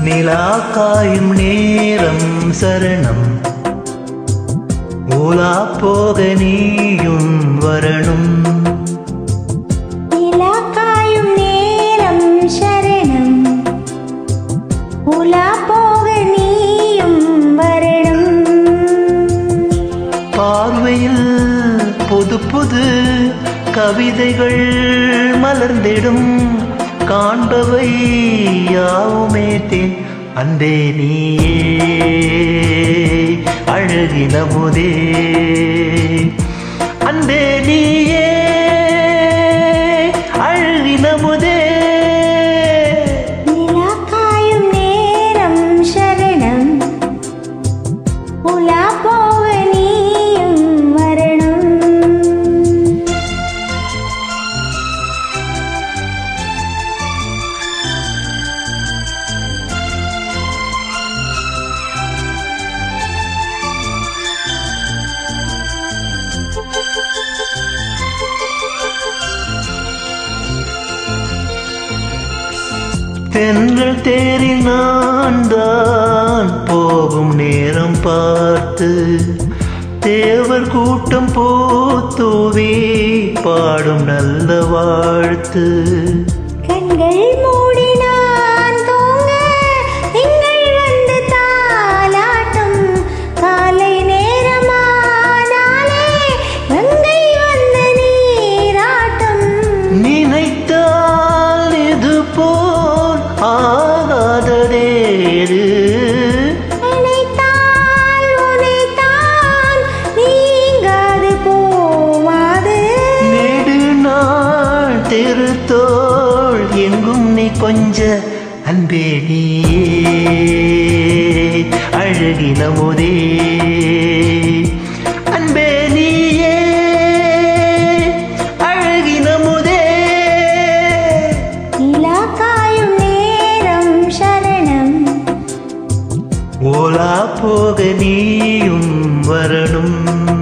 நிலா காயும் நேரம் சரணம் உலா போக நீயும் வரணும் நிலா காயும் நேரம் சரணம் உலா போக நீயும் வரணும் பார்வையில் புது புது கவிதைகள் மலர்ந்திடும் காண்பவை யாவுமே தேன் அன்பே நீயே அழகின முதே அன்பே நீயே அழகின முதே நிலா காயும் நேரம் சரணம் உலா போக நீயும் வரணும் தென்றல் தேரில் நான் தான் போகும் நேரம் பார்த்து தேவர் கூட்டம் பூத்தூவி பாடும் நல்ல வாழ்த்து கண்கள் மூடி நான் தூங்க திங்கள் வந்து தாலாட்டும் காலை நேரமானாலே கங்கை வந்து நீராட்டும் நினைத்தால் இது போல் ஆகாததேது நினைத்தால் உனைத்தான் நீங்காது போவாது நெடு நாள் திருத்தோள் எங்கும் நீ கொஞ்ச அன்பே நீயே அழகின முதே அன்பே நீயே அழகின முதே நிலா காயும் நேரம் சரணம் ஓலா போக நீயும் வரணும்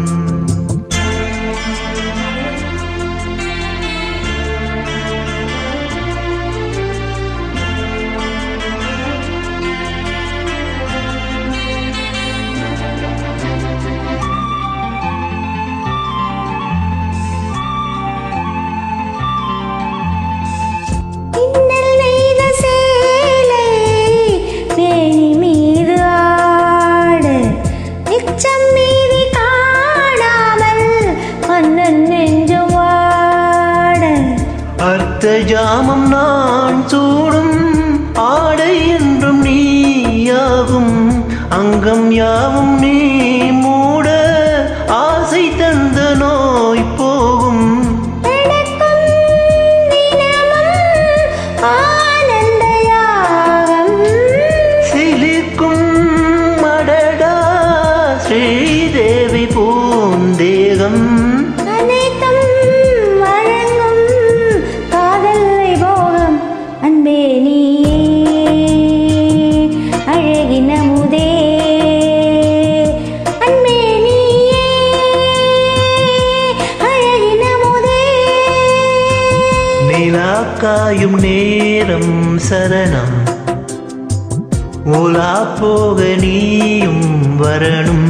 இன்னல் நெய்த சேலை மேனி மீது ஆடு நிச்சம் மீதி காணாமல் மன்னன் நெஞ்சும் வாட அர்த்த ஜாமம் நான் சூடும் ஆடை என்றும் நீயாகும் அங்கம் யாவும் நீ மூட ஆசை தந்த நோய் போகும் நடக்கும் தினமும் ஆனந்த யாகம் சிலிர்க்கும் மடடா ஸ்ரீதேவி பூந்தேகம் அனைத்தும் வழங்கும் காதல் வைபோகம் அன்பே நீயே அழகின முதே அன்பே நீயே அழகின முதே நிலா காயும் நேரம் சரணம் உலா போக நீயும் வரணும்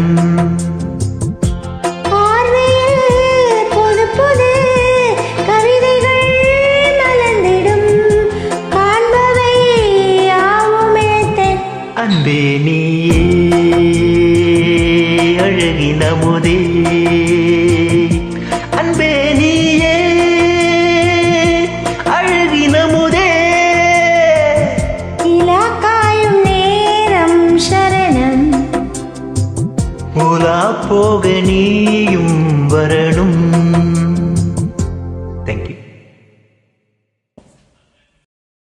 பார்வையில் புது புது கவிதைகள் மலர்ந்திடும் காண்பவை யாவுமே தென் அன்பே நீயே அழகின முதே அன்பே நீயே அழகின முதே நிலா காயும் நேரம் சரணம் உலா போக நீயும்